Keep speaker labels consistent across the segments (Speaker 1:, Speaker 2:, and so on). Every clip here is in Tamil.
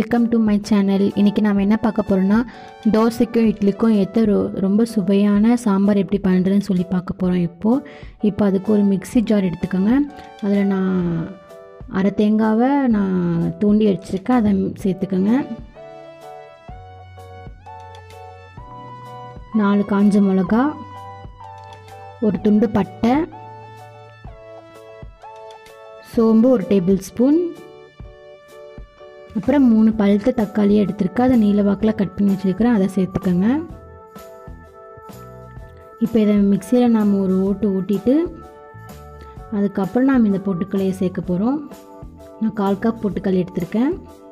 Speaker 1: வெல்கம் டு மை சேனல் இன்றைக்கி நாம் என்ன பார்க்க போகிறோன்னா தோசைக்கும் இட்லிக்கும் ஏற்ற ரொ ரொம்ப சுவையான சாம்பார் எப்படி பண்ணுறதுன்னு சொல்லி பார்க்க போகிறோம் இப்போது இப்போ அதுக்கு ஒரு மிக்ஸி ஜார் எடுத்துக்கோங்க அதில் நான் அரை தேங்காவை நான் தூண்டி வச்சுருக்கேன் அதை சேர்த்துக்கோங்க நாலு காஞ்ச மிளகா ஒரு துண்டு பட்டை சோம்பு ஒரு டேபிள் ஸ்பூன் அப்புறம் மூணு பழுத்த தக்காளியை எடுத்துருக்கேன் அதை நீல வாக்கில் கட் பண்ணி வச்சுருக்கிறேன் அதை சேர்த்துக்கோங்க இப்போ இதை மிக்சியில் நாம் ஒரு ஓட்டு ஓட்டிட்டு அதுக்கப்புறம் நாம் இந்த பொட்டுக்கலையை சேர்க்க போகிறோம் நான் கால் கப் பொட்டுக்கல் எடுத்திருக்கேன்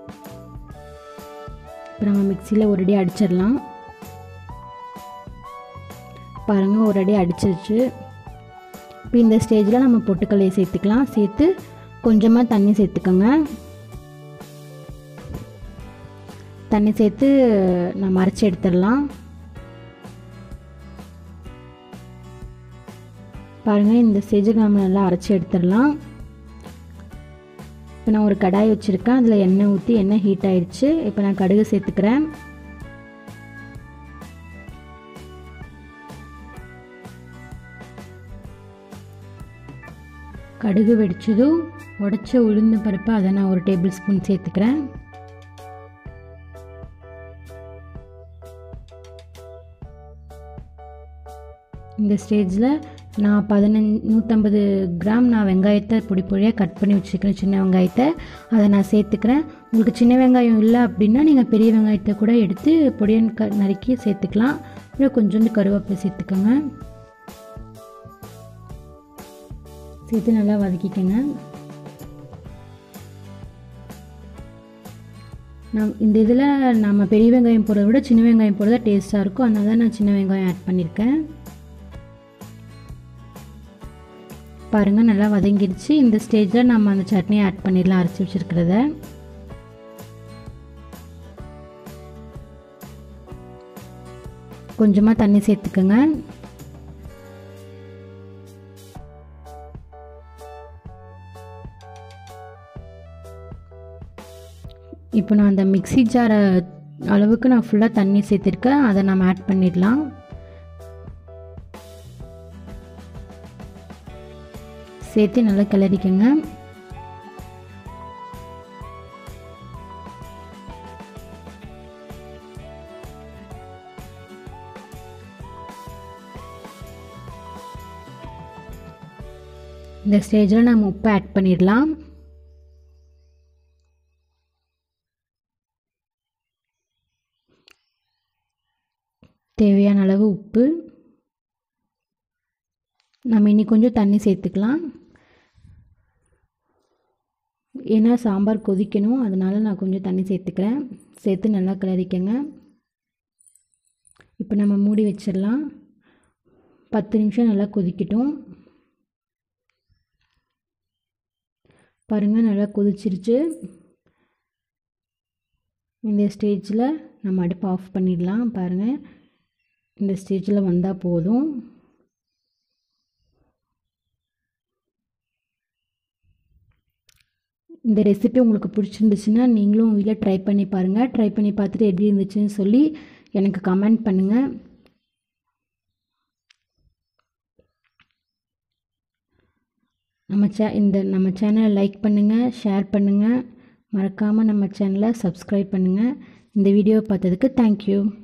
Speaker 1: இப்போ நம்ம மிக்சியில் ஒரு அடி அடிச்சிடலாம் பாருங்கள் ஒரு அடி அடிச்சிருச்சு இப்போ இந்த ஸ்டேஜில் நம்ம பொட்டுக்கல்லையை சேர்த்துக்கலாம் சேர்த்து கொஞ்சமாக தண்ணி சேர்த்துக்கோங்க தண்ணி சேர்த்து நம்ம அரைச்சி எடுத்துடலாம் பாருங்கள் இந்த ஸ்டேஜுக்கு நம்ம நல்லா அரைச்சி எடுத்துடலாம் இப்போ நான் ஒரு கடாய் வச்சுருக்கேன் அதில் எண்ணெய் ஊற்றி எண்ணெய் ஹீட் ஆயிடுச்சு இப்போ நான் கடுகு சேர்த்துக்கிறேன் கடுகு வெடிச்சதும் உடச்ச உளுந்து பருப்பு அதை நான் ஒரு டேபிள் ஸ்பூன் சேர்த்துக்கிறேன் இந்த ஸ்டேஜில் நான் பதினஞ்சு நூற்றம்பது கிராம் நான் வெங்காயத்தை பொடி பொடியாக கட் பண்ணி வச்சுருக்கிறேன் சின்ன வெங்காயத்தை அதை நான் சேர்த்துக்கிறேன் உங்களுக்கு சின்ன வெங்காயம் இல்லை அப்படின்னா நீங்கள் பெரிய வெங்காயத்தை கூட எடுத்து பொடியன் க நறுக்கி சேர்த்துக்கலாம் அப்புறம் கொஞ்சோண்டு கருவேப்பிலை சேர்த்துக்கோங்க சேர்த்து நல்லா வதக்கிக்கோங்க நம் இந்த இதில் நம்ம பெரிய வெங்காயம் போடுறத விட சின்ன வெங்காயம் போடுறதா டேஸ்ட்டாக இருக்கும் அதனால தான் நான் சின்ன வெங்காயம் ஆட் பண்ணியிருக்கேன் பாருங்கள் நல்லா வதங்கிடுச்சு இந்த ஸ்டேஜில் நம்ம அந்த சட்னியை ஆட் பண்ணிடலாம் அரைச்சி வச்சுருக்கிறத கொஞ்சமாக தண்ணி சேர்த்துக்கோங்க இப்போ நான் அந்த மிக்சி ஜாரை அளவுக்கு நான் ஃபுல்லாக தண்ணி சேர்த்துருக்கேன் அதை நம்ம ஆட் பண்ணிடலாம் சேர்த்து நல்லா கிளறிக்கங்க இந்த ஸ்டேஜில் நம்ம உப்பு ஆட் பண்ணிடலாம் தேவையான அளவு உப்பு நம்ம இன்னி கொஞ்சம் தண்ணி சேர்த்துக்கலாம் ஏன்னா சாம்பார் கொதிக்கணும் அதனால் நான் கொஞ்சம் தண்ணி சேர்த்துக்கிறேன் சேர்த்து நல்லா கிளறிக்கங்க இப்போ நம்ம மூடி வச்சிடலாம் பத்து நிமிஷம் நல்லா கொதிக்கட்டும் பாருங்கள் நல்லா கொதிச்சிருச்சு இந்த ஸ்டேஜில் நம்ம அடுப்பு ஆஃப் பண்ணிடலாம் பாருங்கள் இந்த ஸ்டேஜில் வந்தால் போதும் இந்த ரெசிபி உங்களுக்கு பிடிச்சிருந்துச்சுன்னா நீங்களும் வீட்டில் ட்ரை பண்ணி பாருங்கள் ட்ரை பண்ணி பார்த்துட்டு எப்படி இருந்துச்சுன்னு சொல்லி எனக்கு கமெண்ட் பண்ணுங்கள் நம்ம சே இந்த நம்ம சேனலை லைக் பண்ணுங்கள் ஷேர் பண்ணுங்கள் மறக்காமல் நம்ம சேனலை சப்ஸ்கிரைப் பண்ணுங்கள் இந்த வீடியோவை பார்த்ததுக்கு தேங்க்யூ